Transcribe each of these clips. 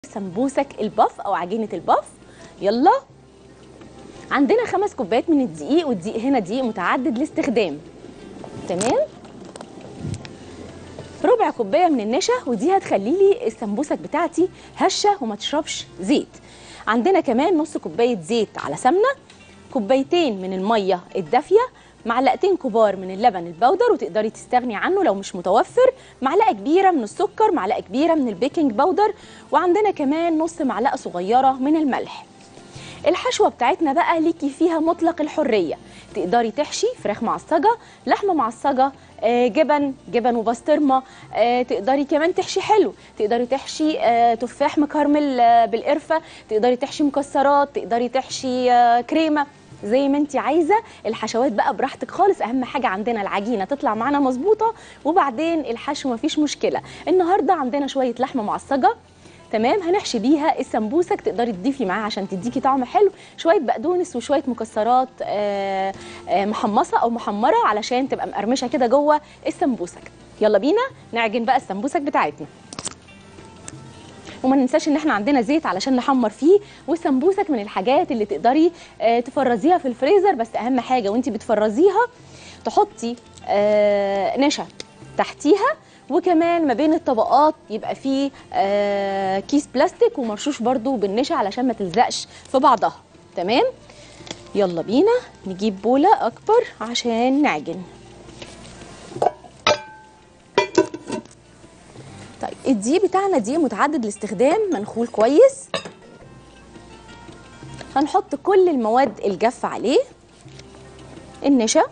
سمبوسك الباف او عجينه الباف يلا عندنا خمس كوبايات من الدقيق والدقيق هنا دقيق متعدد الاستخدام تمام ربع كوبايه من النشا ودي هتخلي لي السمبوسك بتاعتي هشه وما تشربش زيت عندنا كمان نص كوبايه زيت على سمنه كوبايتين من الميه الدافيه معلقتين كبار من اللبن البودر وتقدري تستغني عنه لو مش متوفر معلقه كبيره من السكر معلقه كبيره من البيكنج باودر وعندنا كمان نص معلقه صغيره من الملح الحشوه بتاعتنا بقى ليكي فيها مطلق الحريه تقدري تحشي فراخ معصجه لحمه معصجه آه، جبن جبن وبسطرمه آه، تقدري كمان تحشي حلو تقدري تحشي آه، تفاح مكرمل آه، بالقرفه تقدري تحشي مكسرات تقدري تحشي آه، كريمه زي ما انت عايزه الحشوات بقى براحتك خالص اهم حاجه عندنا العجينه تطلع معانا مظبوطه وبعدين الحشو مفيش مشكله النهارده عندنا شويه لحمه معصجه تمام هنحشي بيها السمبوسك تقدري تضيفي معاها عشان تديكي طعم حلو شويه بقدونس وشويه مكسرات آه، آه، محمصه او محمره علشان تبقى مقرمشه كده جوه السمبوسك يلا بينا نعجن بقى السمبوسك بتاعتنا وما ننساش ان احنا عندنا زيت علشان نحمر فيه والسمبوسك من الحاجات اللي تقدري آه، تفرزيها في الفريزر بس اهم حاجه وانت بتفرزيها تحطي آه، نشا تحتيها وكمان ما بين الطبقات يبقى فيه آه، كيس بلاستيك ومرشوش برضو بالنشا علشان ما تلزقش في بعضها تمام يلا بينا نجيب بولة أكبر عشان نعجن طيب الدقيق بتاعنا دقيق متعدد الاستخدام منخول كويس هنحط كل المواد الجافة عليه النشا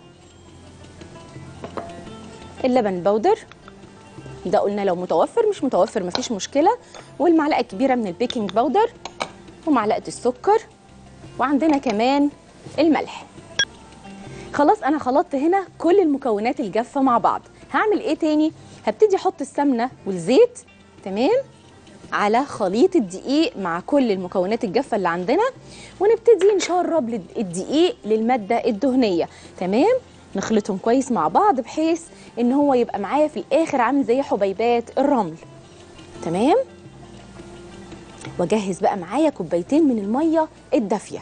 اللبن البودر ده قلنا لو متوفر مش متوفر مفيش مشكلة والمعلقة الكبيرة من البيكنج باودر ومعلقة السكر وعندنا كمان الملح خلاص انا خلطت هنا كل المكونات الجافة مع بعض هعمل ايه تاني هبتدي احط السمنة والزيت تمام على خليط الدقيق مع كل المكونات الجافة اللي عندنا ونبتدي نشرب لد- الدقيق للمادة الدهنية تمام نخلطهم كويس مع بعض بحيث ان هو يبقى معايا في الاخر عامل زي حبيبات الرمل تمام واجهز بقى معايا كوبايتين من الميه الدافيه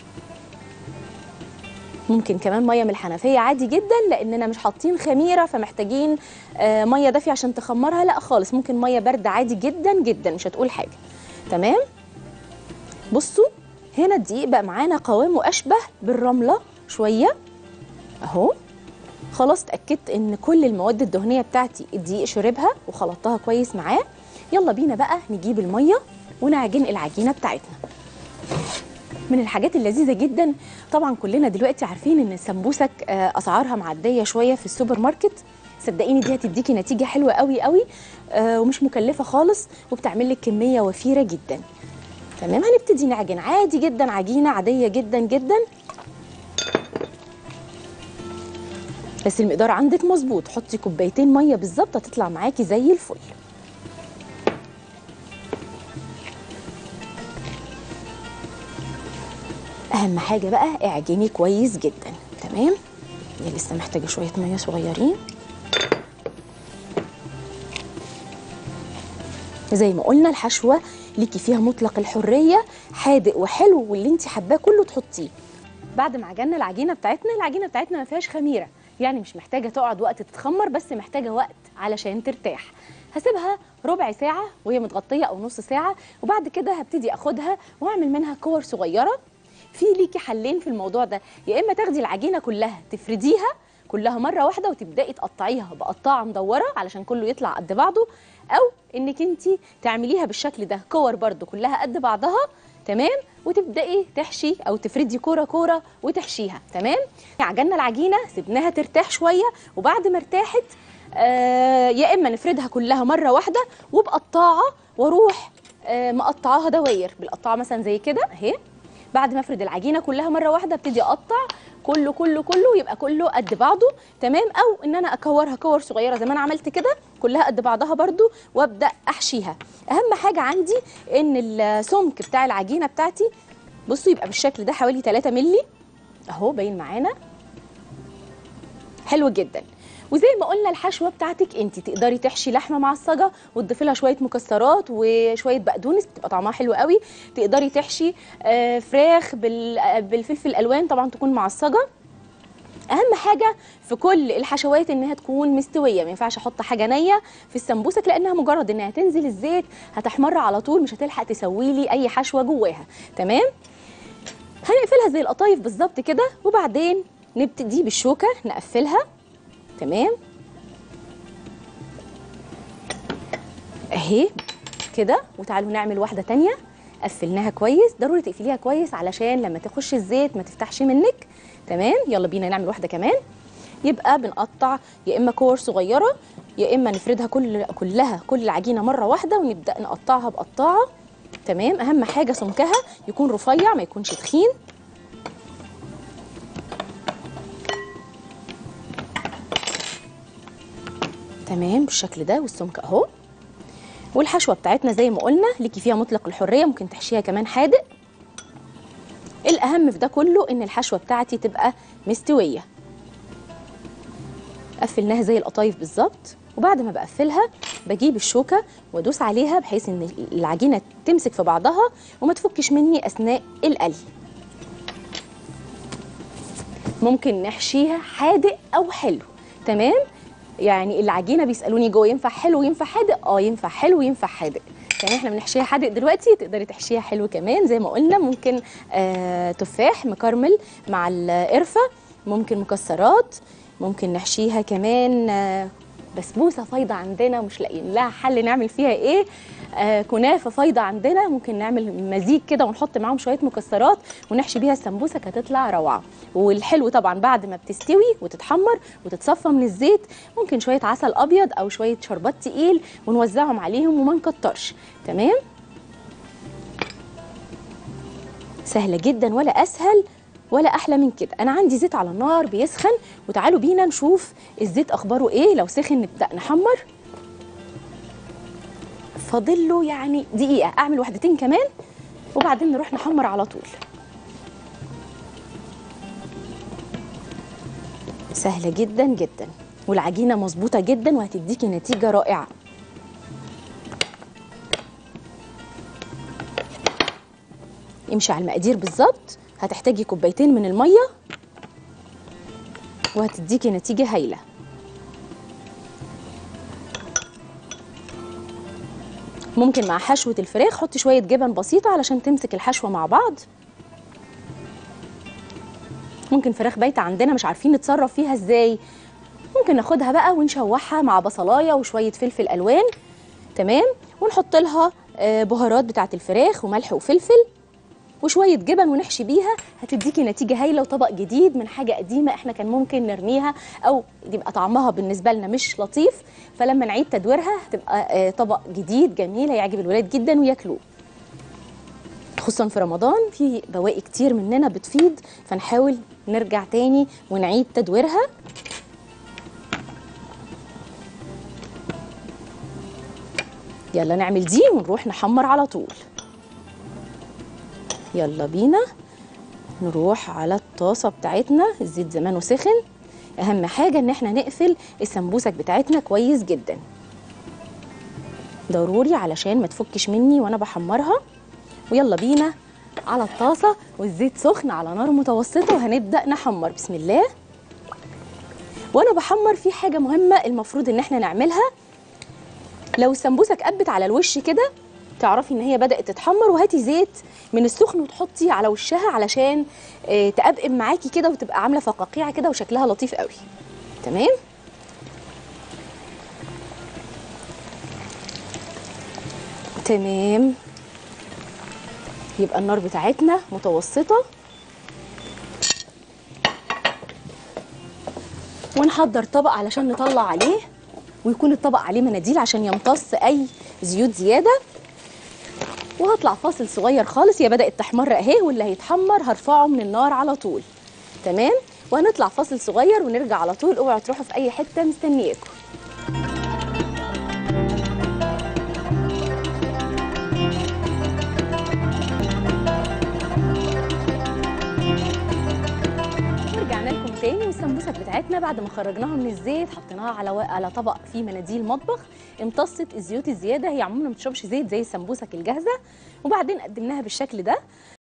ممكن كمان ميه من الحنفيه عادي جدا لاننا مش حاطين خميره فمحتاجين آه، ميه دافيه عشان تخمرها لا خالص ممكن ميه بارده عادي جدا جدا مش هتقول حاجه تمام بصوا هنا الدقيق بقى معانا قوامه اشبه بالرمله شويه اهو خلاص اتاكدت ان كل المواد الدهنيه بتاعتي الدقيق شربها وخلطتها كويس معاه يلا بينا بقى نجيب الميه ونعجن العجينه بتاعتنا من الحاجات اللذيذه جدا طبعا كلنا دلوقتي عارفين ان السمبوسك آه، اسعارها معديه شويه في السوبر ماركت صدقيني دي هتديكي نتيجه حلوه قوي قوي آه، ومش مكلفه خالص وبتعمل لك كميه وفيره جدا تمام هنبتدي نعجن عادي جدا عجينه عاديه جدا جدا بس المقدار عندك مظبوط حطي كوبايتين ميه بالظبط هتطلع معاكي زي الفل اهم حاجه بقى اعجني كويس جدا تمام هي لسه محتاجه شويه ميه صغيرين زي ما قلنا الحشوه ليكي فيها مطلق الحريه حادق وحلو واللي انت حباه كله تحطيه بعد ما عجنا العجينه بتاعتنا العجينه بتاعتنا ما فيهاش خميره يعني مش محتاجه تقعد وقت تتخمر بس محتاجه وقت علشان ترتاح هسيبها ربع ساعه وهي متغطيه او نص ساعه وبعد كده هبتدي اخدها واعمل منها كور صغيره في ليكي حلين في الموضوع ده يا اما تاخدي العجينه كلها تفرديها كلها مره واحده وتبداي تقطعيها بقطاعه مدوره علشان كله يطلع قد بعضه او انك انت تعمليها بالشكل ده كور برده كلها قد بعضها تمام وتبداي تحشي او تفردي كوره كوره وتحشيها تمام عجلنا العجينه سيبناها ترتاح شويه وبعد ما ارتاحت آه يا اما نفردها كلها مره واحده وبقطاعه واروح آه مقطعاها دواير بالقطاعه مثلا زي كده اهي بعد ما افرد العجينه كلها مره واحده ابتدي اقطع كله كله كله يبقى كله قد بعضه تمام او ان انا اكورها كور صغيره زي ما انا عملت كده كلها قد بعضها برضو وابدا احشيها اهم حاجه عندي ان السمك بتاع العجينه بتاعتي بصوا يبقى بالشكل ده حوالي 3 مللي اهو باين معانا حلو جدا وزي ما قلنا الحشوه بتاعتك انت تقدري تحشي لحمه معصجه وتضيفي لها شويه مكسرات وشويه بقدونس بتبقى طعمها حلو قوي تقدري تحشي آه، فراخ بال- آه، بالفلفل الالوان طبعا تكون معصجه اهم حاجه في كل الحشوات انها تكون مستويه ما ينفعش احط حاجه نيه في السمبوسك لانها مجرد انها تنزل الزيت هتحمر على طول مش هتلحق تسوي لي اي حشوه جواها تمام هنقفلها زي القطايف بالظبط كده وبعدين نبتدي بالشوكه نقفلها تمام اهي كده وتعالوا نعمل واحده تانية قفلناها كويس ضروري تقفليها كويس علشان لما تخش الزيت ما تفتحش منك تمام يلا بينا نعمل واحده كمان يبقى بنقطع يا اما كور صغيره يا اما نفردها كل كلها كل العجينه مره واحده ونبدا نقطعها بقطاعه تمام اهم حاجه سمكها يكون رفيع ما يكونش تخين تمام بالشكل ده والسمك اهو والحشوه بتاعتنا زي ما قلنا ليكي فيها مطلق الحريه ممكن تحشيها كمان حادق الاهم في ده كله ان الحشوه بتاعتي تبقى مستويه قفلناها زي القطايف بالظبط وبعد ما بقفلها بجيب الشوكه وادوس عليها بحيث ان العجينه تمسك في بعضها وما تفكش مني اثناء القلي ممكن نحشيها حادق او حلو تمام يعني العجينه بيسالوني جوه ينفع حلو ينفع حادق اه ينفع حلو ينفع حادق يعني احنا بنحشيها حادق دلوقتي تقدري تحشيها حلو كمان زي ما قلنا ممكن آه تفاح مكرمل مع القرفه ممكن مكسرات ممكن نحشيها كمان آه بسبوسه فايضه عندنا مش لاقيين لها حل نعمل فيها ايه آه كنافه فايضه عندنا ممكن نعمل مزيج كده ونحط معاهم شويه مكسرات ونحشي بيها السمبوسه هتطلع روعه والحلو طبعا بعد ما بتستوي وتتحمر وتتصفى من الزيت ممكن شويه عسل ابيض او شويه شربات تقيل ونوزعهم عليهم وما نكترش تمام سهله جدا ولا اسهل ولا احلى من كده انا عندي زيت على النار بيسخن وتعالوا بينا نشوف الزيت اخباره ايه لو سخن نبدا نحمر فاضل له يعني دقيقه اعمل واحدتين كمان وبعدين نروح نحمر على طول سهله جدا جدا والعجينه مظبوطه جدا وهتديكي نتيجه رائعه امشي على المقادير بالظبط هتحتاجي كوبايتين من الميه وهتديكي نتيجه هايله ممكن مع حشوه الفراخ حطي شويه جبن بسيطه علشان تمسك الحشوه مع بعض ممكن فراخ بايته عندنا مش عارفين نتصرف فيها ازاي ممكن ناخدها بقى ونشوحها مع بصلايه وشويه فلفل الوان تمام ونحط لها آه، بهارات بتاعه الفراخ وملح وفلفل وشويه جبن ونحشي بيها هتديكي نتيجه هايله وطبق جديد من حاجه قديمه احنا كان ممكن نرميها او يبقى طعمها بالنسبه لنا مش لطيف فلما نعيد تدويرها هتبقى آه، طبق جديد جميل هيعجب الولاد جدا وياكلوه خصوصا في رمضان في بواقي كتير مننا بتفيض فنحاول نرجع تاني ونعيد تدويرها يلا نعمل دي ونروح نحمر على طول يلا بينا نروح على الطاسة بتاعتنا الزيت زمانه سخن أهم حاجة إن احنا نقفل السمبوسك بتاعتنا كويس جدا ضروري علشان ما تفكش مني وأنا بحمرها ويلا بينا على الطاسة والزيت سخن على نار متوسطة وهنبدأ نحمر بسم الله وأنا بحمر في حاجة مهمة المفروض إن احنا نعملها لو السمبوسك قبت على الوش كده تعرفي ان هي بدات تتحمر وهاتي زيت من السخن وتحطي على وشها علشان آه، تقبقم معاكي كده وتبقى عامله فقاقيع كده وشكلها لطيف قوي تمام تمام يبقى النار بتاعتنا متوسطه ونحضر طبق علشان نطلع عليه ويكون الطبق عليه مناديل عشان يمتص اي زيوت زياده وهطلع فاصل صغير خالص هي بدات تحمر اهي واللي هيتحمر هرفعه من النار على طول تمام وهنطلع فاصل صغير ونرجع على طول اوعوا تروحوا في اي حته مستنياكم ورجعنا لكم تاني والسمبوسك بتاعتنا بتاعتنا بعد ما خرجناها من الزيت حطيناها على و... على طبق فيه مناديل مطبخ امتصت الزيوت الزياده هي عموما ما بتشربش زيت زي السمبوسك الجاهزه وبعدين قدمناها بالشكل ده